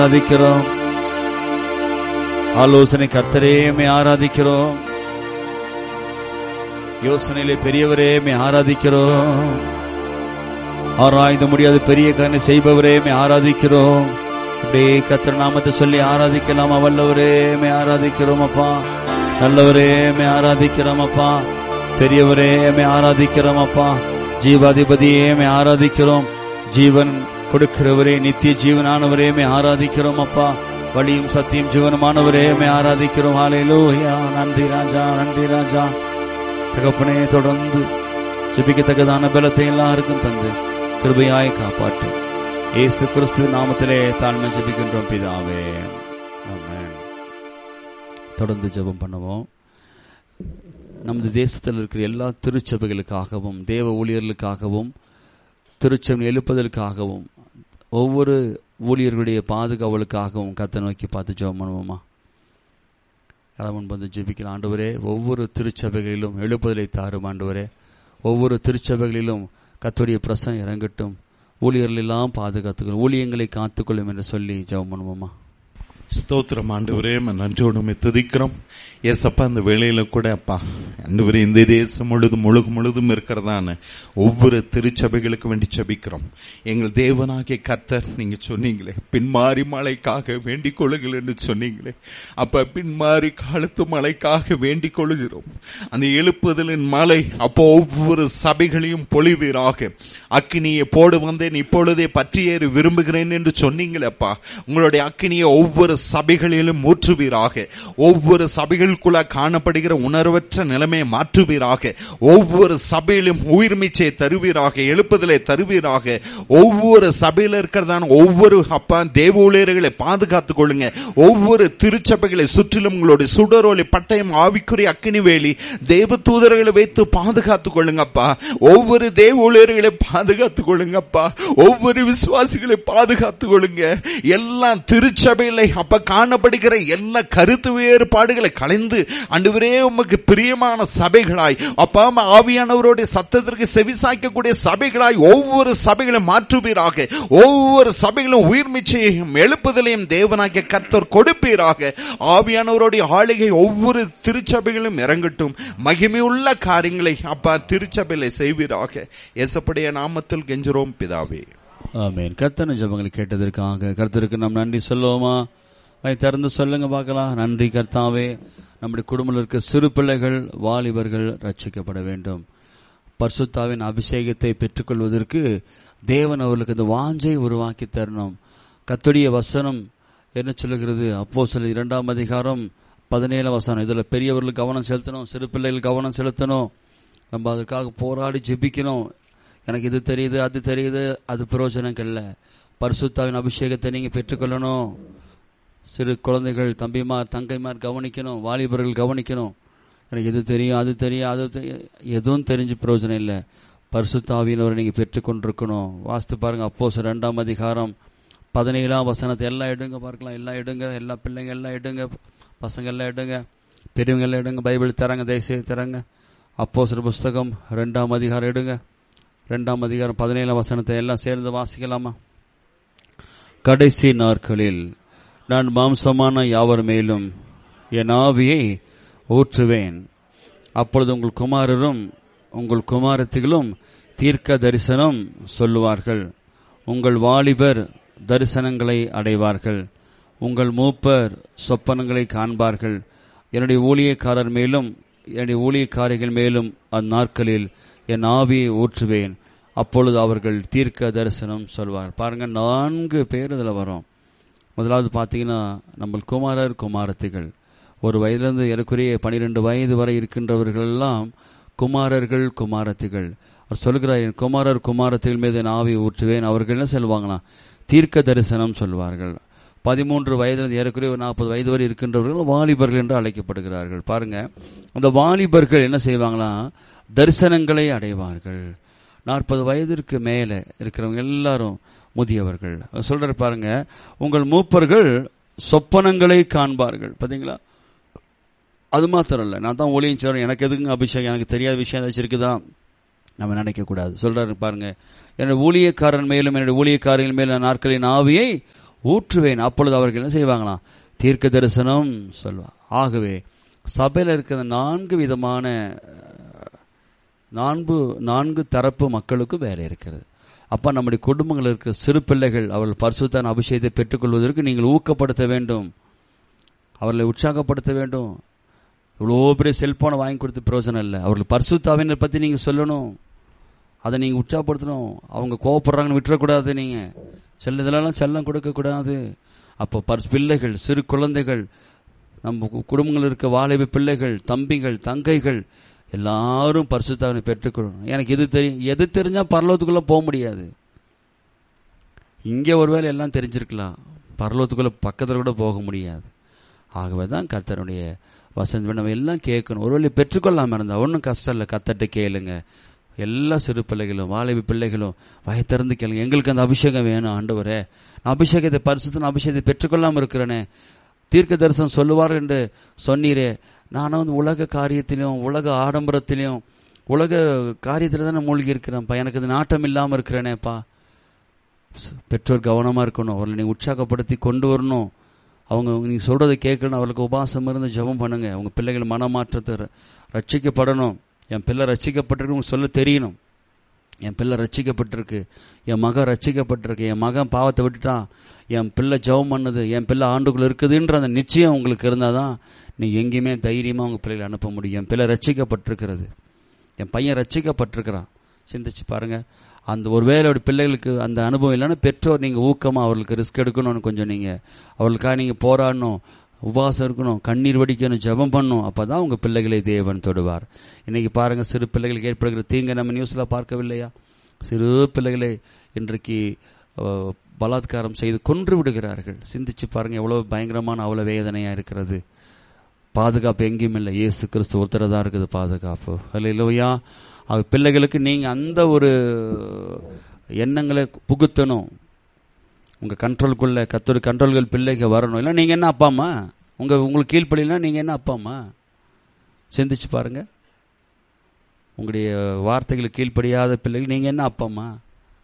ஆராதிக்கிறோம் ஆலோசனை கர்த்தரேமே ஆராதிக்கிறோம் யோசனையிலே பெரியவரேமே ஆராதிக்கிறோம் ஆராய்ந்து முடியாத பெரிய காரணம் செய்பவரேமே ஆராதிக்கிறோம் அப்படியே கர்த்தர் நாமத்தை சொல்லி ஆராதிக்கலாம் வல்லவரேமே ஆராதிக்கிறோம் அப்பா நல்லவரேமே ஆராதிக்கிறோம் அப்பா பெரியவரேமே ஆராதிக்கிறோம் அப்பா ஜீவாதிபதியேமே ஆராதிக்கிறோம் ஜீவன் கொடுக்கிறவரே நித்திய ஜீவனானவரேமே ஆராதிக்கிறோம் அப்பா வழியும் சத்தியம் ஜீவனமானவரேமே ஆராதிக்கிறோம் ஹalleluya நன்றி ராஜா நன்றி ராஜா தகப்பனே தொடர்ந்து ஜெபிக்கத்தக்கதான பலத்தை எல்லாருக்கும் தந்து கிருபையாய் காப்பாற்றும் இயேசு கிறிஸ்து நாமத்திலே தாழ்மை ஜெபிக்கின்றோம் பிதாவே ஆமென் தொடர்ந்து ஜெபம் பண்ணுவோம் நமது தேசத்தில் இருக்கிற எல்லா திருச்சபைகளுக்காகவும் தேவ ஊழியர்களுக்காகவும் திருச்சபை எழுப்பதற்காகவும் ஒவ்வொரு ஊழியர்களுடைய பாதுகாவலுக்காகவும் கத்தை நோக்கி பார்த்து ஜெபம் பண்ணுவோமா கடவுன் வந்து ஜெபிக்கலாம் ஆண்டவரே ஒவ்வொரு திருச்சபைகளிலும் எழுப்புதலை தாரும் ஆண்டவரே ஒவ்வொரு திருச்சபைகளிலும் கத்துடைய பிரசனம் இறங்கட்டும் ஊழியர்கள் எல்லாம் பாதுகாத்துக்கொள்ளும் ஊழியங்களை காத்துக்கொள்ளும் என்று சொல்லி ஜெபம் பண்ணுவோமா ஸ்தோத்திரம் ஆண்டவரே உம்மை நன்றியோடு உம்மை துதிக்கிறோம் ஏசப்பா இந்த வேளையில கூட அப்பா ஆண்டவரே இந்த தேசம் முழுதும் முழுகு முழுதும் இருக்கிறதான ஒவ்வொரு திருச்சபைகளுக்கு வேண்டி ஜெபிக்கிறோம் எங்கள் தேவனாகிய கர்த்தர் நீங்க சொன்னீங்களே பின்மாறி மழைக்காக வேண்டிக் கொள்ளுங்கள் என்று சொன்னீங்களே அப்ப பின்மாறி காலத்து மழைக்காக வேண்டிக் கொள்ளுகிறோம் அந்த எழுப்புதலின் மலை அப்போ ஒவ்வொரு சபைகளையும் பொழிவீராக அக்கினியை போடு வந்தேன் இப்பொழுதே பற்றியேறி விரும்புகிறேன் என்று சொன்னீங்களே அப்பா உங்களுடைய அக்கினியை ஒவ்வொரு சபைகளிலும் ஊற்றுவீராக ஒவ்வொரு சபைகளுக்குள்ள காணப்படுகிற உணர்வற்ற நிலைமையை மாற்றுவீராக ஒவ்வொரு சபையிலும் உயிர்மீச்சை தருவீராக எழுப்புதலை தருவீராக ஒவ்வொரு சபையில இருக்கிறதான ஒவ்வொரு அப்பா தேவ ஊழியர்களை பாதுகாத்துக் கொள்ளுங்க ஒவ்வொரு திருச்சபைகளை சுற்றிலும் உங்களுடைய சுடரோலி பட்டயம் ஆவிக்குரிய அக்கினி வேலி தேவ தூதர்களை வைத்து பாதுகாத்துக் கொள்ளுங்கப்பா ஒவ்வொரு தேவ ஊழியர்களை பாதுகாத்துக் கொள்ளுங்கப்பா ஒவ்வொரு விசுவாசிகளை பாதுகாத்துக் கொள்ளுங்க எல்லா திருச்சபையில அப்ப காணப்படுகிற எல்லா கருத்து வேறுபாடுகளை கலைந்து அன்றுவரே உமக்கு பிரியமான சபைகளாய் அப்பா ஆவியானவருடைய சத்தத்திற்கு செவிசாய்க்கக்கூடிய சபைகளாய் ஒவ்வொரு சபைகளும் மாற்றுவீராக ஒவ்வொரு சபைகளும் உயிர்மிச்சையும் எழுப்புதலையும் தேவனாகிய கர்த்தர் கொடுப்பீராக ஆவியானவருடைய ஆளுகை ஒவ்வொரு திருச்சபைகளும் இறங்கட்டும் மகிமையுள்ள காரியங்களை அப்பா திருச்சபையில செய்வீராக எசப்படைய நாமத்தில் கெஞ்சுறோம் பிதாவே ஆமென் கர்த்தன ஜெபங்களை கேட்டதற்காக கர்த்தருக்கு நாம் நன்றி சொல்லுவோமா அதை திறந்து சொல்லுங்க பார்க்கலாம் நன்றி கர்த்தாவே நம்முடைய குடும்பத்தில் இருக்க சிறு பிள்ளைகள் வாலிபர்கள் ரட்சிக்கப்பட வேண்டும் பரிசுத்தாவின் அபிஷேகத்தை பெற்றுக்கொள்வதற்கு தேவன் அவர்களுக்கு இந்த வாஞ்சை உருவாக்கி தரணும் கத்துடைய வசனம் என்ன சொல்லுகிறது அப்போ சில இரண்டாம் அதிகாரம் பதினேழாம் வசனம் இதில் பெரியவர்கள் கவனம் செலுத்தணும் சிறு பிள்ளைகள் கவனம் செலுத்தணும் நம்ம அதற்காக போராடி ஜெபிக்கணும் எனக்கு இது தெரியுது அது தெரியுது அது பிரயோஜனங்கள் இல்லை பரிசுத்தாவின் அபிஷேகத்தை நீங்கள் பெற்றுக்கொள்ளணும் சிறு குழந்தைகள் தம்பிமார் தங்கைமார் கவனிக்கணும் வாலிபர்கள் கவனிக்கணும் எனக்கு இது தெரியும் அது தெரியும் அது தெரியும் எதுவும் தெரிஞ்சு பிரயோஜனம் இல்லை பரிசுத்தாவியினவரை நீங்கள் பெற்றுக்கொண்டிருக்கணும் வாஸ்து பாருங்க அப்போ ரெண்டாம் அதிகாரம் பதினேழாம் வசனத்தை எல்லாம் எடுங்க பார்க்கலாம் எல்லாம் எடுங்க எல்லா பிள்ளைங்க எல்லாம் எடுங்க பசங்க எல்லாம் எடுங்க பெரியவங்க எல்லாம் எடுங்க பைபிள் தராங்க தயவுசெய்து தராங்க அப்போ சிறு புஸ்தகம் ரெண்டாம் அதிகாரம் எடுங்க ரெண்டாம் அதிகாரம் பதினேழாம் வசனத்தை எல்லாம் சேர்ந்து வாசிக்கலாமா கடைசி நாட்களில் நான் மாம்சமான யாவர் மேலும் என் ஆவியை ஊற்றுவேன் அப்பொழுது உங்கள் குமாரரும் உங்கள் குமாரத்திகளும் தீர்க்க தரிசனம் சொல்லுவார்கள் உங்கள் வாலிபர் தரிசனங்களை அடைவார்கள் உங்கள் மூப்பர் சொப்பனங்களை காண்பார்கள் என்னுடைய ஊழியக்காரர் மேலும் என்னுடைய ஊழியக்காரிகள் மேலும் அந்நாட்களில் என் ஆவியை ஊற்றுவேன் அப்பொழுது அவர்கள் தீர்க்க தரிசனம் சொல்வார் பாருங்க நான்கு பேர் இதில் வரும் முதலாவது பார்த்தீங்கன்னா நம்ம குமாரர் குமாரத்திகள் ஒரு வயதிலிருந்து எனக்குரிய பனிரெண்டு வயது வரை இருக்கின்றவர்கள் எல்லாம் குமாரர்கள் குமாரத்திகள் அவர் சொல்கிறார் என் குமாரர் குமாரத்திகள் மீது என் ஆவி ஊற்றுவேன் அவர்கள் என்ன சொல்வாங்களாம் தீர்க்க தரிசனம் சொல்வார்கள் பதிமூன்று வயதிலிருந்து ஏறக்குறைய ஒரு நாற்பது வயது வரை இருக்கின்றவர்கள் வாலிபர்கள் என்று அழைக்கப்படுகிறார்கள் பாருங்க அந்த வாலிபர்கள் என்ன செய்வாங்களாம் தரிசனங்களை அடைவார்கள் நாற்பது வயதிற்கு மேலே இருக்கிறவங்க எல்லாரும் முதியவர்கள் சொல்ற பாருங்க உங்கள் மூப்பர்கள் சொப்பனங்களை காண்பார்கள் பாத்தீங்களா அது மாத்திரம் இல்லை நான் தான் ஒளியும் சேரும் எனக்கு எதுக்குங்க அபிஷேகம் எனக்கு தெரியாத விஷயம் ஏதாச்சும் இருக்குதா நம்ம நினைக்கக்கூடாது சொல்றாரு பாருங்க என்னுடைய ஊழியக்காரன் மேலும் என்னுடைய ஊழியக்காரர்கள் மேலும் நாட்களின் ஆவியை ஊற்றுவேன் அப்பொழுது அவர்கள் என்ன செய்வாங்களாம் தீர்க்க தரிசனம் சொல்வார் ஆகவே சபையில் இருக்கிற நான்கு விதமான அஹ், நான்கு நான்கு தரப்பு மக்களுக்கு வேலை இருக்கிறது அப்ப நம்முடைய குடும்பங்கள் இருக்கிற சிறு பிள்ளைகள் அவர்கள் பரிசுத்தான அபிஷேகத்தை பெற்றுக்கொள்வதற்கு நீங்கள் ஊக்கப்படுத்த வேண்டும் அவர்களை உற்சாகப்படுத்த வேண்டும் இவ்வளோ பெரிய செல்போனை வாங்கி கொடுத்து பிரயோஜனம் இல்லை அவர்கள் பரிசுத்தாவினை பற்றி நீங்கள் சொல்லணும் அதை நீங்கள் உற்சாகப்படுத்தணும் அவங்க கோவப்படுறாங்கன்னு விட்டுறக்கூடாது நீங்கள் செல்ல இதெல்லாம் செல்லம் கொடுக்கக்கூடாது அப்போ பரிசு பிள்ளைகள் சிறு குழந்தைகள் நம்ம கு- குடும்பங்கள் இருக்க வாலிப பிள்ளைகள் தம்பிகள் தங்கைகள் எல்லாரும் பரிசுத்தாவினை பெற்றுக்கொள்ளணும் எனக்கு எது தெரியும் எது தெரிஞ்சால் பரலோகத்துக்குள்ளே போக முடியாது இங்கே ஒருவேளை எல்லாம் தெரிஞ்சிருக்கலாம் பரலோகத்துக்குள்ளே பக்கத்தில் கூட போக முடியாது ஆகவே தான் கர்த்தருடைய வசந்த் நம்ம எல்லாம் கேட்கணும் ஒருவேளை பெற்றுக்கொள்ளாமல் இருந்தால் ஒன்றும் கஷ்டம் இல்லை கத்தட்ட கேளுங்க எல்லா சிறு பிள்ளைகளும் வாலிப பிள்ளைகளும் வய திறந்து கேளுங்க எங்களுக்கு அந்த அபிஷேகம் வேணும் ஆண்டவரே நான் அபிஷேகத்தை பரிசுத்தன அபிஷேகத்தை பெற்றுக்கொள்ளாமல் இருக்கிறேனே தீர்க்க தரிசனம் சொல்லுவார் என்று சொன்னீரே நானும் வந்து உலக காரியத்திலையும் உலக ஆடம்பரத்திலையும் உலக காரியத்தில் தானே மூழ்கி இருக்கிறேன்ப்பா எனக்கு அது நாட்டம் இல்லாமல் இருக்கிறேனேப்பா ச- பெற்றோர் கவனமாக இருக்கணும் அவர்களை நீங்கள் உற்சாகப்படுத்தி கொண்டு வரணும் அவங்க நீங்கள் சொல்கிறத கேட்கணும் அவர்களுக்கு உபாசம் இருந்து ஜெபம் பண்ணுங்க உங்க பிள்ளைகள் மனமாற்றத்தை ர- ரட்சிக்கப்படணும் என் பிள்ளை ரட்சிக்கப்பட்டிருக்கு உங்களுக்கு சொல்ல தெரியணும் என் பிள்ளை ரட்சிக்கப்பட்டிருக்கு என் மகன் ரட்சிக்கப்பட்டிருக்கு என் மகன் பாவத்தை விட்டுட்டான் என் பிள்ளை ஜெபம் பண்ணுது என் பிள்ளை ஆண்டுக்குள்ள இருக்குதுன்ற அந்த நிச்சயம் உங்களுக்கு இருந்தால் தான் நீ எங்கேயுமே தைரியமாக உங்கள் பிள்ளைகளை அனுப்ப முடியும் என் பிள்ளை ரட்சிக்கப்பட்டிருக்கிறது என் பையன் ரட்சிக்கப்பட்டிருக்கிறான் சிந்திச்சு பாருங்க அந்த ஒருவேளை ஒரு பிள்ளைகளுக்கு அந்த அனுபவம் இல்லைன்னா பெற்றோர் நீங்கள் ஊக்கமாக அவர்களுக்கு ரிஸ்க் எடுக்கணும்னு கொஞ்சம் நீங்கள் அவர்களுக்காக நீங்கள் போராடணும் உபவாசம் இருக்கணும் கண்ணீர் வடிக்கணும் ஜெபம் பண்ணணும் அப்போ தான் உங்கள் பிள்ளைகளை தேவன் தொடுவார் இன்னைக்கு பாருங்கள் சிறு பிள்ளைகளுக்கு ஏற்படுகிற தீங்கை நம்ம நியூஸில் பார்க்கவில்லையா சிறு பிள்ளைகளை இன்றைக்கு அஹ், பலாத்காரம் செய்து கொன்று விடுகிறார்கள் சிந்திச்சு பாருங்க எவ்வளவு பயங்கரமான அவ்வளவு வேதனையா இருக்கிறது பாதுகாப்பு எங்கேயும் இல்லை இயேசு கிறிஸ்து ஒருத்தர் தான் இருக்குது பாதுகாப்பு அதில் இல்லையா அது பிள்ளைகளுக்கு நீங்க அந்த ஒரு எண்ணங்களை புகுத்தணும் உங்க கண்ட்ரோலுக்குள்ள கத்தோட கண்ட்ரோல்கள் பிள்ளைக்கு வரணும் இல்லை நீங்க என்ன அப்பா அம்மா உங்க உங்களுக்கு கீழ்ப்படிலாம் நீங்க என்ன அப்பா அம்மா சிந்திச்சு பாருங்க உங்களுடைய வார்த்தைகளுக்கு கீழ்ப்படியாத பிள்ளைகள் நீங்க என்ன அப்பா அம்மா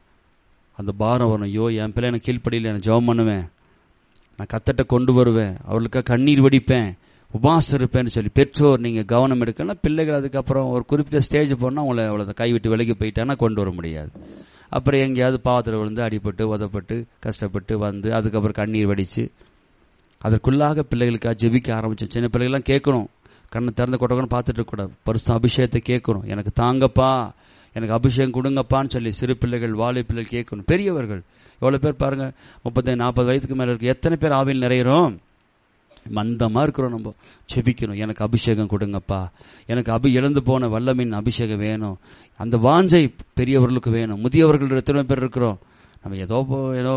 அந்த பாரம் வரணும் ஐயோ என் பிள்ளை எனக்கு கீழ்ப்படியில் நான் ஜெபம் பண்ணுவேன் நான் கத்தட்ட கொண்டு வருவேன் அவர்களுக்காக கண்ணீர் வடிப்பேன் உபாசம் இருப்பேன்னு சொல்லி பெற்றோர் நீங்கள் கவனம் எடுக்கணும் பிள்ளைகள் அதுக்கப்புறம் ஒரு குறிப்பிட்ட ஸ்டேஜ் போனால் உங்களை அவ்வளோ கைவிட்டு விலகி போயிட்டான்னா கொண்டு வர முடியாது அப்புறம் எங்கேயாவது பாவத்தில் விழுந்து அடிபட்டு உதப்பட்டு கஷ்டப்பட்டு வந்து அதுக்கப்புறம் கண்ணீர் வடித்து அதற்குள்ளாக பிள்ளைகளுக்காக ஜெபிக்க ஆரம்பிச்சோம் சின்ன பிள்ளைகள்லாம் கேட்கணும் கண்ணை திறந்து கொட்டக்கணும் பார்த்துட்டு இருக்கக்கூடாது பரிசுத்த அபிஷேகத்தை கேட்கணும் எனக்கு தாங்கப்பா எனக்கு அபிஷேகம் கொடுங்கப்பான்னு சொல்லி சிறு பிள்ளைகள் வாலி பிள்ளைகள் கேட்கணும் பெரியவர்கள் எவ்வளோ பேர் பாருங்க முப்பத்தைந்து நாற்பது வயதுக்கு மேலே இருக்கு எத்தனை பேர் ஆவியில் நிறையிறோம் மந்தமாக இருக்கிறோம் நம்ம செபிக்கணும் எனக்கு அபிஷேகம் கொடுங்கப்பா எனக்கு அபி இழந்து போன வல்லமின் அபிஷேகம் வேணும் அந்த வாஞ்சை பெரியவர்களுக்கு வேணும் முதியவர்கள் எத்தனை பேர் இருக்கிறோம் நம்ம ஏதோ போ ஏதோ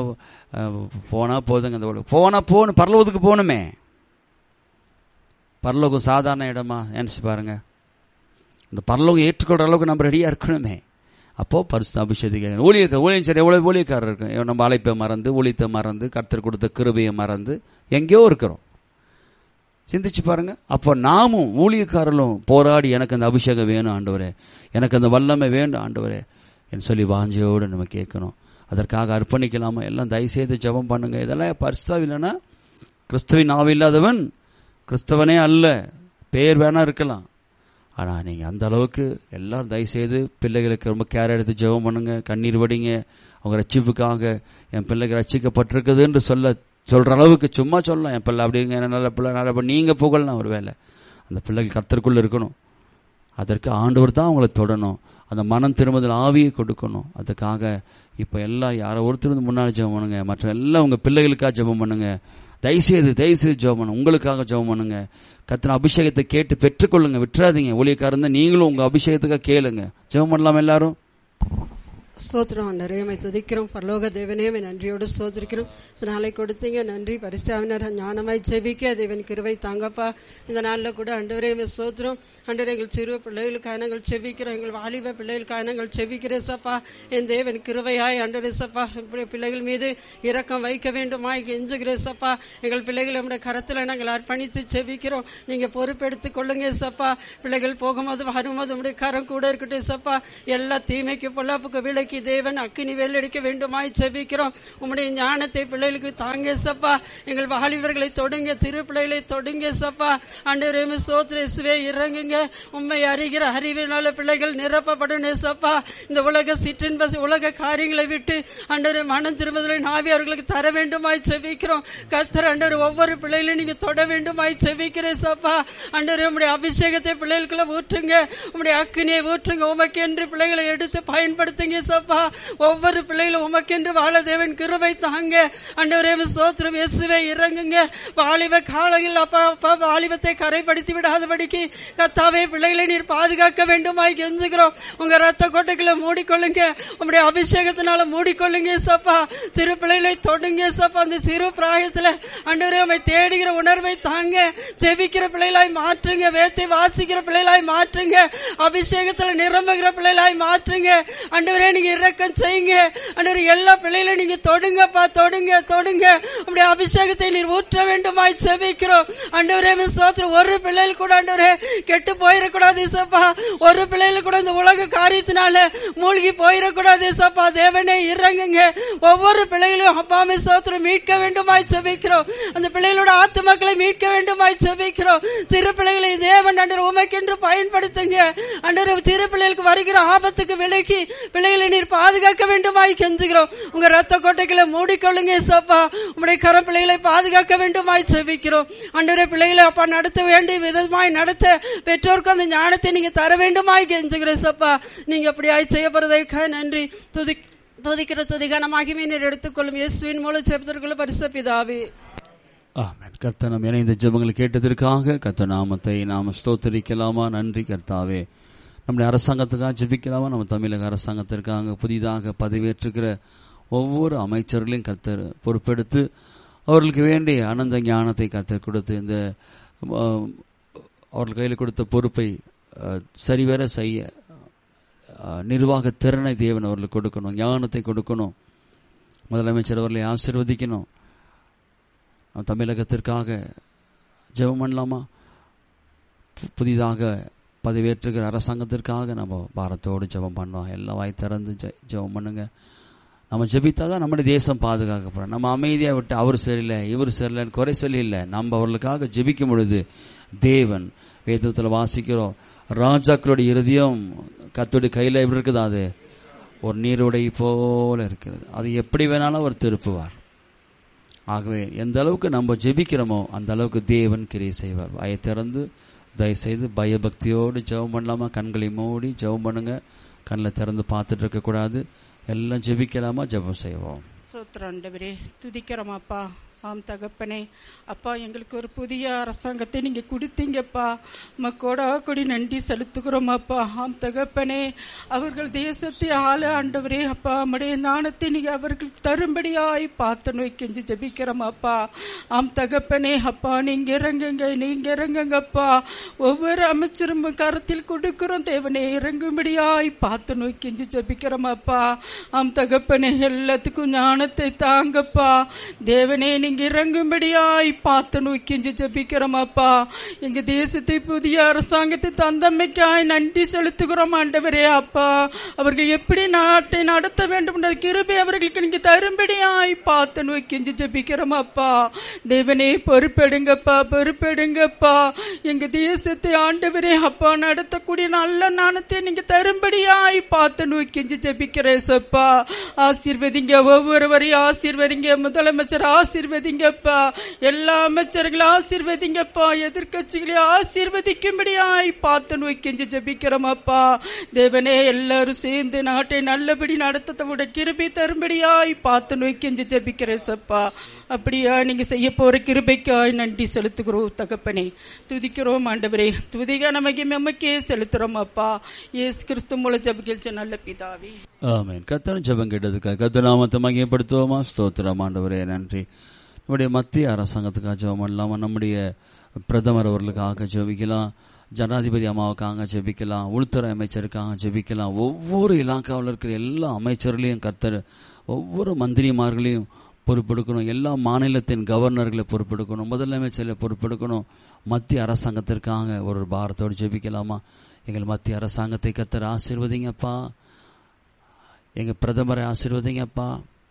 போனால் போதுங்க அந்த உலகம் போனால் போகணும் பரலோகத்துக்கு போகணுமே பரலோகம் சாதாரண இடமா நினச்சி பாருங்க இந்த பரலோகம் ஏற்றுக்கொள்கிற அளவுக்கு நம்ம ரெடியாக இருக்கணுமே அப்போது பரிசுத்த அபிஷேகம் ஊழியக்கார ஊழியம் சரி எவ்வளோ ஊழியக்காரர் இருக்கு நம்ம அழைப்பை மறந்து ஊழியத்தை மறந்து கர்த்தர் கொடுத்த கிருபையை மறந்து எங்கேயோ இருக்கிறோம் சிந்திச்சு பாருங்க அப்போ நாமும் ஊழியக்காரர்களும் போராடி எனக்கு அந்த அபிஷேகம் வேணும் ஆண்டவரே எனக்கு அந்த வல்லமை வேண்டும் ஆண்டவரே என்று சொல்லி வாஞ்சையோடு நம்ம கேட்கணும் அதற்காக அர்ப்பணிக்கலாமா எல்லாம் தயவுசெய்து ஜெபம் பண்ணுங்க இதெல்லாம் பரிசுத்தாவி இல்லைன்னா கிறிஸ்துவின் ஆவில்லாதவன் கிறிஸ்தவனே அல்ல பேர் வேணா இருக்கலாம் ஆனால் நீங்கள் அந்த அளவுக்கு எல்லாம் தயவுசெய்து பிள்ளைகளுக்கு ரொம்ப கேர் எடுத்து ஜெபம் பண்ணுங்க கண்ணீர் வடிங்க அவங்க ரட்சிப்புக்காக என் பிள்ளைக்கு ரட்சிக்கப்பட்டிருக்குது என்று சொல்ல சொல்கிற அளவுக்கு சும்மா சொல்லலாம் என் பிள்ளை அப்படிங்க நல்ல பிள்ளை நல்ல பிள்ளை நீங்கள் புகழலாம் ஒரு வேலை அந்த பிள்ளைகள் கர்த்தருக்குள்ளே இருக்கணும் அதற்கு ஆண்டவர் தான் அவங்கள தொடணும் அந்த மனம் திரும்புதல் ஆவியை கொடுக்கணும் அதுக்காக இப்போ எல்லாம் யாரோ ஒருத்தர் வந்து முன்னாடி ஜெபம் பண்ணுங்க மற்ற எல்லாம் உங்கள் பிள்ளைகளுக்காக ஜெபம் பண்ணுங்க தயவுசெய்து தயவுசெய்து ஜெபம் பண்ணுங்க உங்களுக்காக ஜெபம் பண்ணுங்க கத்தின அபிஷேகத்தை கேட்டு பெற்றுக்கொள்ளுங்க விட்டுறாதீங்க ஊழியக்காரன் தான் நீங்களும் உங்கள் அபிஷேகத்துக்காக கேளுங்க ஜெபம் பண்ணலாம் எல்லாரும் ஸ்தோத்திரம் ஆண்டரே உம்மை துதிக்கிறோம் பரலோக தேவனே உம்மை நன்றியோடு ஸ்தோத்திரிக்கிறோம் இந்த நாளை கொடுத்தீங்க நன்றி பரிசுத்தாவினர் ஞானமாய் ஜெபிக்க தேவன் கிருவை தாங்கப்பா இந்த நாளில் கூட அண்டவரே உம்மை ஸ்தோத்திரம் அண்டவரே எங்கள் சிறு பிள்ளைகளுக்காக நாங்கள் செபிக்கிறோம் எங்கள் வாலிப பிள்ளைகளுக்காக நாங்கள் செபிக்கிறேன் சப்பா என் தேவன் கிருவையாய் அண்டரே சப்பா இப்படி பிள்ளைகள் மீது இரக்கம் வைக்க வேண்டுமாய் கெஞ்சுகிறேன் சப்பா எங்கள் பிள்ளைகள் நம்முடைய கரத்தில் நாங்கள் அர்ப்பணித்து செபிக்கிறோம் நீங்க பொறுப்பெடுத்துக் கொள்ளுங்க சப்பா பிள்ளைகள் போகும்போது வரும்போது உடைய கரம் கூட இருக்கட்டும் சப்பா எல்லா தீமைக்கு பொல்லாப்புக்கு விலைக்கு இறக்கி தேவன் அக்கினி வெள்ளடிக்க வேண்டுமாய் செபிக்கிறோம் உம்முடைய ஞானத்தை பிள்ளைகளுக்கு தாங்க சப்பா எங்கள் வாலிபர்களை தொடுங்க திரு பிள்ளைகளை தொடுங்க சப்பா அண்டரேம சோத்ரேசுவே இறங்குங்க உண்மை அறிகிற அறிவினால பிள்ளைகள் நிரப்பப்படும் சப்பா இந்த உலக சிற்றின்ப உலக காரியங்களை விட்டு அண்டரை மனம் திரும்புதலை நாவி அவர்களுக்கு தர வேண்டுமாய் செபிக்கிறோம் கர்த்தர் அண்டர் ஒவ்வொரு பிள்ளைகளையும் நீங்க தொட வேண்டுமாய் செபிக்கிறேன் சப்பா அண்டர் உம்முடைய அபிஷேகத்தை பிள்ளைகளுக்குள்ள ஊற்றுங்க உம்முடைய அக்கினியை ஊற்றுங்க உமக்கென்று பிள்ளைகளை எடுத்து பயன்படுத்துங்க சப்பா ஒவ்வொரு பிள்ளைகளும் உமக்கென்று வாழ தேவன் கிருபை தாங்க அண்டவரே சோத்திரம் இயேசுவே இறங்குங்க வாலிப காலங்கள் அப்பா அப்பா வாலிபத்தை கரைப்படுத்தி விடாதபடிக்கு கத்தாவே பிள்ளைகளை நீர் பாதுகாக்க வேண்டுமாய் கெஞ்சுகிறோம் உங்க ரத்த கொட்டைகளை மூடிக்கொள்ளுங்க உங்களுடைய அபிஷேகத்தினால மூடிக்கொள்ளுங்க சப்பா சிறு பிள்ளைகளை தொடுங்க சப்பா அந்த சிறு பிராயத்துல அண்டவரே உமை தேடுகிற உணர்வை தாங்க ஜெபிக்கிற பிள்ளைகளாய் மாற்றுங்க வேத்தை வாசிக்கிற பிள்ளைகளாய் மாற்றுங்க அபிஷேகத்துல நிரம்புகிற பிள்ளைகளாய் மாற்றுங்க அண்டவரே நீங்க இரக்கம் செய்யுங்க அண்டவரே எல்லா பிள்ளைகளையும் நீங்க தொடுங்கப்பா தொடுங்க தொடுங்க உங்களுடைய அபிஷேகத்தை நீர் ஊற்ற வேண்டுமாய் செபிக்கிறோம் அண்டவரே சோத்திரம் ஒரு பிள்ளைகள் கூட அண்டவரே கெட்டு போயிடக்கூடாது சப்பா ஒரு பிள்ளைகள் கூட இந்த உலக காரியத்தினால மூழ்கி போயிடக்கூடாது சப்பா தேவனே இறங்குங்க ஒவ்வொரு பிள்ளைகளையும் அப்பாமே சோத்திரம் மீட்க வேண்டுமாய் செபிக்கிறோம் அந்த பிள்ளைகளோட ஆத்துமக்களை மீட்க வேண்டுமாய் செபிக்கிறோம் சிறு பிள்ளைகளை தேவன் அண்டர் உமைக்கென்று பயன்படுத்துங்க அண்டர் சிறு பிள்ளைகளுக்கு வருகிற ஆபத்துக்கு விலகி பிள்ளைகளை நீர் பாதுகாக்க வேண்டுமாய் கெஞ்சுகிறோம் உங்க ரத்த கோட்டைகளை மூடிக்கொள்ளுங்க சப்பா உங்களுடைய கர பிள்ளைகளை பாதுகாக்க வேண்டுமாய் செபிக்கிறோம் அண்டரே பிள்ளைகளை அப்பா நடத்த வேண்டிய விதமாய் நடத்த பெற்றோருக்கு அந்த ஞானத்தை நீங்க தர வேண்டுமாய் கெஞ்சுகிறேன் சப்பா நீங்க அப்படியாய் செய்யப்படுறதுக்காக நன்றி துதி துதிக்கிற துதிகனமாகவே நீர் எடுத்துக்கொள்ளும் இயேசுவின் மூலம் செபத்திற்குள்ள பரிசு பிதாவே ஆமென் கர்த்தர் நாம் இணைந்த ஜெபங்களை கேட்டதற்காக கர்த்த நாமத்தை நாம ஸ்தோத்தரிக்கலாமா நன்றி கர்த்தாவே நம்முடைய அரசாங்கத்துக்காக ஜெபிக்கலாமா நம்ம தமிழக அரசாங்கத்திற்காக புதிதாக பதவியேற்றுக்கிற ஒவ்வொரு அமைச்சர்களையும் கர்த்தர் பொறுப்பெடுத்து அவர்களுக்கு வேண்டிய அனந்த ஞானத்தை கர்த்தர் கொடுத்து இந்த அஹ், அவர்கள் கையில் கொடுத்த பொறுப்பை அஹ், சரிவர செய்ய அஹ், நிர்வாக திறனை தேவன் அவர்களுக்கு கொடுக்கணும் ஞானத்தை கொடுக்கணும் முதலமைச்சர் அவர்களை ஆசீர்வதிக்கணும் நாம் தமிழகத்திற்காக ஜெபம் பண்ணலாமா பு- புதிதாக பதவியேற்றுகிற அரசாங்கத்திற்காக நம்ம பாரத்தோடு ஜெபம் பண்ணோம் எல்லாம் வாய் திறந்து ஜெ- ஜெபம் பண்ணுங்க நம்ம ஜெபித்தாதான் நம்முடைய தேசம் பாதுகாக்கப்படும் நம்ம அமைதியா விட்டு அவர் சரியில்லை இவர் சரியில்லைன்னு குறை சொல்லி இல்லை நம்ம அவர்களுக்காக ஜெபிக்கும் பொழுது தேவன் வேதத்தில் வாசிக்கிறோம் ராஜாக்களுடைய இருதயம் கத்துடைய கையில் எப்படி இருக்குது அது ஒரு நீரோடை போல இருக்கிறது அது எப்படி வேணாலும் அவர் திருப்புவார் ஆகவே எந்த அளவுக்கு நம்ம ஜெபிக்கிறோமோ அந்த அளவுக்கு தேவன் கிரியை செய்வார் வாயை திறந்து தயவுசெய்து பயபக்தியோடு ஜெபம் பண்ணலாமா கண்களை மூடி ஜெபம் பண்ணுங்க கண்ணில் திறந்து பார்த்துட்டு இருக்கக்கூடாது எல்லாம் ஜெபிக்கலாமா ஜெபம் செய்வோம் சோத்திராண்டவரே துதிக்கிறோம் அப்பா ஆம் தகப்பனே அப்பா எங்களுக்கு ஒரு புதிய அரசாங்கத்தை நீங்க கொடுத்தீங்கப்பா மக்கோட கொடி நன்றி செலுத்துகிறோம் அப்பா ஆம் தகப்பனே அவர்கள் தேசத்தை ஆள ஆண்டவரே அப்பா நம்முடைய ஞானத்தை நீங்க அவர்களுக்கு தரும்படியாய் பார்த்து நோய் கெஞ்சி ஜெபிக்கிறோம் அப்பா ஆம் தகப்பனே அப்பா நீங்க இறங்குங்க நீங்க இறங்குங்கப்பா ஒவ்வொரு அமைச்சரும் கரத்தில் கொடுக்கிறோம் தேவனே இறங்கும்படியாய் பார்த்து நோய் கெஞ்சி ஜெபிக்கிறோம் அப்பா ஆம் தகப்பனே எல்லாத்துக்கும் ஞானத்தை தாங்கப்பா தேவனே நீங்க இறங்கும்படியாய் பார்த்து நோக்கி ஜெபிக்கிறோம் அப்பா எங்க தேசத்தை புதிய அரசாங்கத்தை தந்தமைக்காய் நன்றி செலுத்துகிறோம் ஆண்டவரே அப்பா அவர்கள் எப்படி நாட்டை நடத்த வேண்டும் என்ற கிருபை அவர்களுக்கு நீங்க தரும்படியாய் பார்த்து நோக்கி ஜெபிக்கிறோம் அப்பா தேவனே பொறுப்பெடுங்கப்பா பொறுப்பெடுங்கப்பா எங்க தேசத்தை ஆண்டவரே அப்பா நடத்தக்கூடிய நல்ல நாணத்தை நீங்க தரும்படியாய் பார்த்து நோக்கி ஜெபிக்கிறேன் சப்பா ஆசீர்வதிங்க ஒவ்வொருவரையும் ஆசீர்வதிங்க முதலமைச்சர் ஆசீர்வதிங்கப்பா எல்லா அமைச்சர்களும் ஆசீர்வதிங்கப்பா எதிர்க்கட்சிகளை ஆசீர்வதிக்கும்படியாய் பார்த்து நோக்கி ஜெபிக்கிறோம் அப்பா தேவனே எல்லாரும் சேர்ந்து நாட்டை நல்லபடி நடத்த விட கிருபை தரும்படியாய் பார்த்து நோக்கி ஜெபிக்கிறேன் சப்பா அப்படியா நீங்க செய்ய போற கிருபைக்காய் நன்றி செலுத்துகிறோம் தகப்பனே துதிக்கிறோம் ஆண்டவரே துதிக நமக்கு மெம்மக்கே செலுத்துறோம் அப்பா இயேசு கிறிஸ்து மூலம் ஜபிக்கிற நல்ல பிதாவே ஆமென் கத்தரும் ஜெபம் கேட்டதுக்காக கத்த நாமத்தை மகிமைப்படுத்துவோமா ஸ்தோத்திரம் ஆண்டவரே நன்றி நம்முடைய மத்திய அரசாங்கத்துக்காக ஜெபம் பண்ணலாமா நம்முடைய பிரதமர் அவர்களுக்காக ஜெபிக்கலாம் ஜனாதிபதி அம்மாவுக்காக ஜெபிக்கலாம் உள்துறை அமைச்சருக்காக ஜெபிக்கலாம் ஒவ்வொரு இலாக்காவில் இருக்கிற எல்லா அமைச்சர்களையும் கர்த்தர் ஒவ்வொரு மந்திரிமார்களையும் பொறுப்பெடுக்கணும் எல்லா மாநிலத்தின் கவர்னர்களை பொறுப்பெடுக்கணும் முதலமைச்சர்களை பொறுப்பெடுக்கணும் மத்திய அரசாங்கத்திற்காக ஒரு பாரத்தோடு ஜெபிக்கலாமா எங்கள் மத்திய அரசாங்கத்தை கத்தர் ஆசீர்வதிங்கப்பா எங்க பிரதமரை ஆசீர்வதிங்கப்பா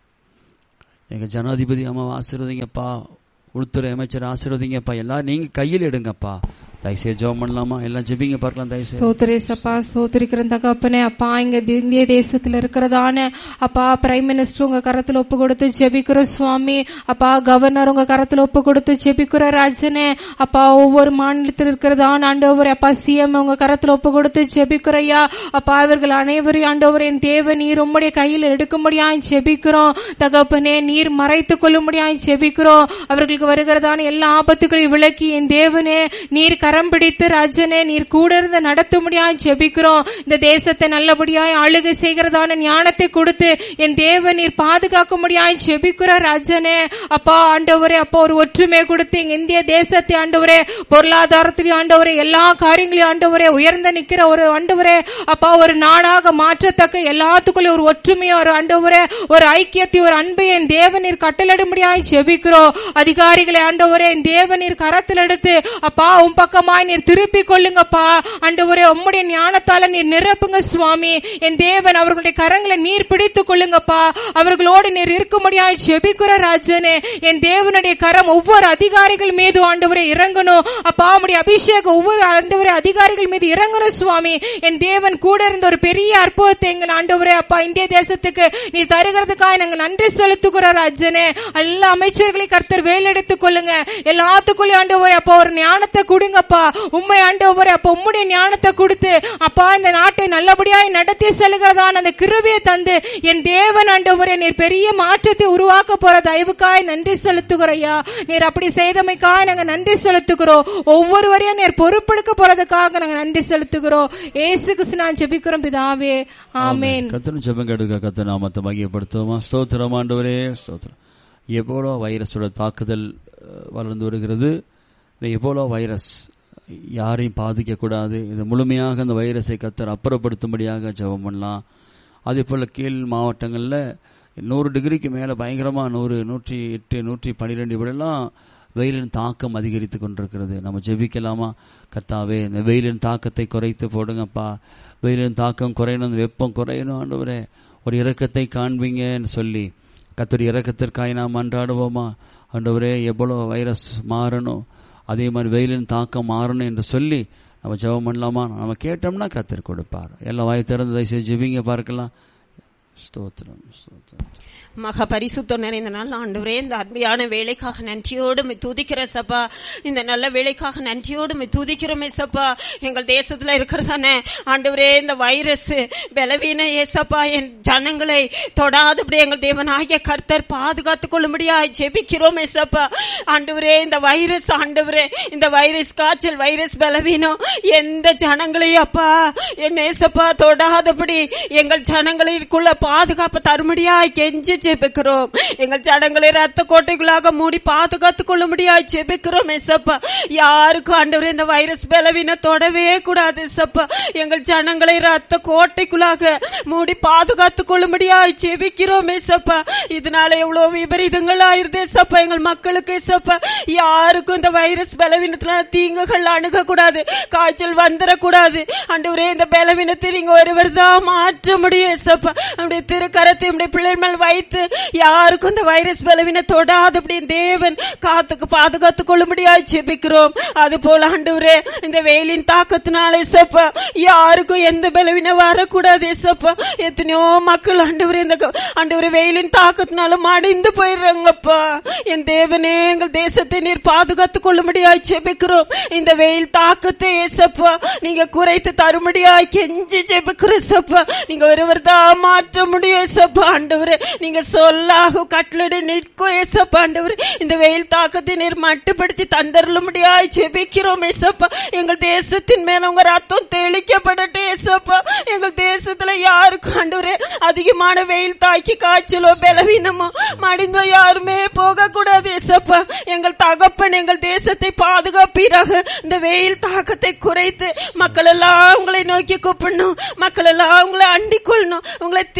எங்க ஜனாதிபதி அம்மாவை ஆசீர்வதிங்கப்பா உள்துறை அமைச்சர் ஆசீர்வதிங்கப்பா எல்லாம் நீங்க கையில் எடுங்கப்பா தயவுசெய்து ஜெபம் பண்ணலாமா எல்லாம் ஜெபிங்க பார்க்கலாம் தயவுசெய்து சோதரேசப்பா சோதரிக்கிற தகப்பனே அப்பா இங்க தி- இந்திய தேசத்துல இருக்கிறதான அப்பா பிரைம் மினிஸ்டர் உங்க கரத்துல ஒப்பு கொடுத்து ஜெபிக்கிற சுவாமி அப்பா கவர்னர் உங்க கரத்துல ஒப்பு கொடுத்து ஜெபிக்கிற ராஜனே அப்பா ஒவ்வொரு மாநிலத்தில் இருக்கிறதான ஆண்டவர் அப்பா சிஎம் உங்க கரத்துல ஒப்பு கொடுத்து ஜெபிக்கிறையா அப்பா இவர்கள் அனைவரையும் ஆண்டவர் என் தேவ நீர் உம்முடைய கையில் எடுக்கும்படியாய் ஜெபிக்கிறோம் தகப்பனே நீர் மறைத்துக் கொள்ளும்படியாய் ஜெபிக்கிறோம் அவர்களுக்கு வருகிறதான எல்லா ஆபத்துகளையும் விளக்கி என் தேவனே நீர் கரம் பிடித்து ராஜனே நீர் கூட இருந்து நடத்தும்படியாய் ஜெபிக்கிறோம் இந்த தேசத்தை நல்லபடியாய் ஆளுகை செய்கிறதான ஞானத்தை கொடுத்து என் தேவன் நீர் பாதுகாக்கும்படியாய் ஜெபிக்கிற ராஜனே அப்பா ஆண்டவரே அப்பா ஒரு ஒற்றுமை கொடுத்து எங்க இந்திய தேசத்தை ஆண்டவரே பொருளாதாரத்திலையும் ஆண்டவரே எல்லா காரியங்களையும் ஆண்டவரே உயர்ந்த நிக்கிற ஒரு ஆண்டவரே அப்பா ஒரு நாடாக மாற்றத்தக்க எல்லாத்துக்குள்ளே ஒரு ஒற்றுமையும் ஒரு ஆண்டவரே ஒரு ஐக்கியத்தை ஒரு அன்பை என் தேவநீர் கட்டளிடும்படியாய் ஜெபிக்கிறோம் அதிகாரிகளை ஆண்டவரே என் தேவநீர் கரத்தில் எடுத்து அப்பா உன் பக்கமாய் நீர் திருப்பிக் கொள்ளுங்கப்பா ஆண்டவரே உம்முடைய ஞானத்தால நீர் நிரப்புங்க சுவாமி என் தேவன் அவர்களுடைய கரங்களை நீர் பிடித்துக் கொள்ளுங்கப்பா அவர்களோடு நீர் இருக்கும்படியாய் ஜெபிக்கிற ராஜனே என் தேவனுடைய கரம் ஒவ்வொரு அதிகாரிகள் மீது ஆண்டவரே இறங்கணும் அப்பா உம்முடைய அபிஷேகம் ஒவ்வொரு ஆண்டவரே அதிகாரிகள் மீது இறங்கணும் சுவாமி என் தேவன் கூட இருந்த ஒரு பெரிய அற்புதத்தை எங்கள் ஆண்டவரே அப்பா இந்திய தேசத்துக்கு நீ தருகிறதுக்காக நாங்க நன்றி செலுத்துகிறோம் ராஜனே எல்லா அமைச்சர்களை கர்த்தர் வேலெடுத்துக் கொள்ளுங்க எல்லாத்துக்குள்ளயும் ஆண்டவரே அப்பா ஒரு ஞானத்தை கொடுங்கப்பா உண்மை ஆண்டவரே அப்பா உம்முடைய ஞானத்தை கொடுத்து அப்பா இந்த நாட்டை நல்லபடியாய் நடத்தி செல்கிறதான அந்த கிருபையை தந்து என் தேவன் ஆண்டவரே நீர் பெரிய மாற்றத்தை உருவாக்க போற தயவுக்காய் நன்றி செலுத்துகிறையா நீர் அப்படி செய்தமைக்காக நாங்க நன்றி செலுத்துகிறோம் ஒவ்வொருவரையும் நீர் பொறுப்பெடுக்க போறதுக்காக நாங்க நன்றி செலுத்துகிறோம் ஏசு கிறிஸ்து நான் ஜெபிக்கிறோம் பிதாவே ஆமென் கத்தனும் ஜெபம் கேட்டுக்க கத்த நாமத்தை மகியப்படுத்துவோமா ஸ்தோத்திரம் ஆண்டவரே ஸ்தோத்திரம் எபோலோ வைரஸோட தாக்குதல் அஹ், வளர்ந்து வருகிறது இந்த எபோலோ வைரஸ் யாரையும் பாதிக்க கூடாது இது முழுமையாக அந்த வைரஸை கத்தர் அப்புறப்படுத்தும்படியாக ஜெபம் பண்ணலாம் அதே போல் கீழ் மாவட்டங்களில் நூறு டிகிரிக்கு மேலே பயங்கரமாக நூறு நூற்றி எட்டு நூற்றி பன்னிரெண்டு இப்படிலாம் வெயிலின் தாக்கம் அதிகரித்து கொண்டிருக்கிறது நம்ம ஜெபிக்கலாமா கர்த்தாவே இந்த வெயிலின் தாக்கத்தை குறைத்து போடுங்கப்பா வெயிலின் தாக்கம் குறையணும் இந்த வெப்பம் குறையணும் ஆண்டவரே ஒரு இரக்கத்தை காண்பீங்கன்னு சொல்லி கத்தர் இரக்கத்திற்காய் நாம் அன்றாடுவோமா ஆண்டவரே எவ்வளோ வைரஸ் மாறணும் அதே மாதிரி வெயிலின் தாக்கம் மாறணும் என்று சொல்லி நம்ம ஜெபம் பண்ணலாமா நம்ம கேட்டோம்னா கத்தர் கொடுப்பார் எல்லாம் வாய் திறந்து தயவுசெய்து ஜெபிங்க பார்க்கலாம் ஸ்தோத்திரம் ஸ்தோத்திரம் மக பரிசுத்தம் நிறைந்த நாள் ஆண்டவரே இந்த அருமையான வேலைக்காக நன்றியோடு உம்மை துதிக்கிற சப்பா இந்த நல்ல வேலைக்காக நன்றியோடு உம்மை துதிக்கிறோமே சப்பா எங்கள் தேசத்துல இருக்கிறதானே ஆண்டவரே இந்த வைரஸ் பலவீன ஏசப்பா என் ஜனங்களை தொடாதபடி எங்கள் தேவனாகிய கர்த்தர் பாதுகாத்துக் கொள்ளும்படியா ஜெபிக்கிறோம் ஏசப்பா ஆண்டவரே இந்த வைரஸ் ஆண்டவரே இந்த வைரஸ் காய்ச்சல் வைரஸ் பலவீனம் எந்த ஜனங்களையும் அப்பா என் ஏசப்பா தொடாதபடி எங்கள் ஜனங்களுக்குள்ள பாதுகாப்பு தரும்படியாய் கெஞ்சி ஜெபிக்கிறோம் எங்கள் ஜனங்களை ரத்த கோட்டைகளாக மூடி பாதுகாத்துக் கொள்ளும்படியாய் ஜெபிக்கிறோம் எசப்பா யாருக்கும் ஆண்டவரே இந்த வைரஸ் பலவீன தொடவே கூடாது எசப்பா எங்கள் ஜனங்களை ரத்த கோட்டைக்குள்ளாக மூடி பாதுகாத்துக் கொள்ளும்படியாய் ஜெபிக்கிறோம் எசப்பா இதனால எவ்வளவு விபரீதங்கள் ஆயிருது எசப்பா எங்கள் மக்களுக்கு எசப்பா யாருக்கும் இந்த வைரஸ் பலவீனத்தினால தீங்குகள் அணுகக்கூடாது காய்ச்சல் வந்துடக்கூடாது ஆண்டவரே இந்த பலவீனத்தை நீங்க ஒருவர் தான் மாற்ற முடியும் எசப்பா நம்முடைய திருக்கரத்தை நம்முடைய பிள்ளைகள் மேல் வைத்து யாருக்கும் இந்த வைரஸ் பலவீன தொடாதபடி தேவன் காத்துக்கு பாதுகாத்துக் கொள்ளும்படியாய் ஜெபிக்கிறோம் அது போல ஆண்டவரே இந்த வெயிலின் தாக்கத்தினால எசப்பா யாருக்கும் எந்த பலவீனம் வரக்கூடாது எசப்பா எத்தனையோ மக்கள் ஆண்டவரே இந்த க- ஆண்டவரே வெயிலின் தாக்கத்தினால மடிந்து போயிடுறாங்கப்பா என் தேவனே எங்கள் தேசத்தை நீர் பாதுகாத்துக் கொள்ளும்படியாய் ஜெபிக்கிறோம் இந்த வெயில் தாக்கத்தை ஏசப்பா நீங்க குறைத்து தரும்படியாய் கெஞ்சி ஜெபிக்கிறோம் ஏசப்பா நீங்க ஒருவர் தான் மாற்ற முடியும் ஏசப்பா ஆண்டவரே நீங்க சொல்லாக கட்டளை நிற்கும் ஏசப்பா ஆண்டவரே இந்த வெயில் தாக்கத்தை நீர் மட்டுப்படுத்தி தந்தருளும்படியாய் ஜெபிக்கிறோம் ஏசப்பா எங்கள் தேசத்தின் மேல உங்க ரத்தம் தெளிக்கப்படட்டும் ஏசப்பா எங்கள் தேசத்துல யாருக்கும் ஆண்டவரே அதிகமான வெயில் தாக்கி காய்ச்சலோ பலவீனமோ மடிந்தோ யாருமே போக கூடாது ஏசப்பா எங்கள் தகப்பன் எங்கள் தேசத்தை பாதுகாப்பீராக இந்த வெயில் தாக்கத்தை குறைத்து மக்கள் எல்லாம் உங்களை நோக்கி கூப்பிடணும் மக்கள் எல்லாம் உங்களை அண்டிக் கொள்ளணும் உங்களை தேடி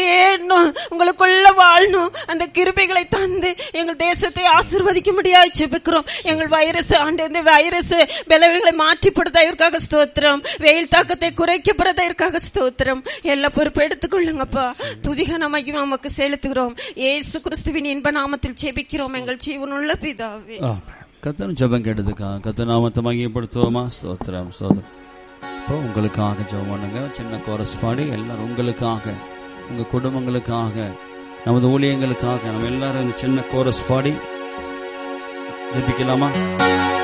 அப்படியே இன்னும் உங்களுக்குள்ள வாழணும் அந்த கிருபைகளை தந்து எங்கள் தேசத்தை ஆசீர்வதிக்க முடியாது ஜெபிக்கிறோம் எங்கள் வைரஸ் ஆண்டு இந்த வைரஸ் பலவீனங்களை மாற்றிப்படுவதற்காக ஸ்தோத்திரம் வெயில் தாக்கத்தை குறைக்கப்படுவதற்காக ஸ்தோத்திரம் எல்லா பொறுப்பு எடுத்துக்கொள்ளுங்கப்பா துதிக நமக்கு நமக்கு செலுத்துகிறோம் ஏசு கிறிஸ்துவின் இன்ப நாமத்தில் ஜெபிக்கிறோம் எங்கள் ஜீவனுள்ள பிதாவே கத்தன் ஜெபம் கேட்டதுக்கா கத்த நாமத்தை மகிமைப்படுத்துவோமா ஸ்தோத்திரம் ஸ்தோத்திரம் இப்போ உங்களுக்காக ஜெபம் பண்ணுங்க சின்ன கோரஸ் பாடி எல்லாரும் உங்களுக்காக உங்க குடும்பங்களுக்காக நமது ஊழியங்களுக்காக நம்ம எல்லாரும் இந்த சின்ன கோரஸ் பாடி ஜெபிக்கலாமா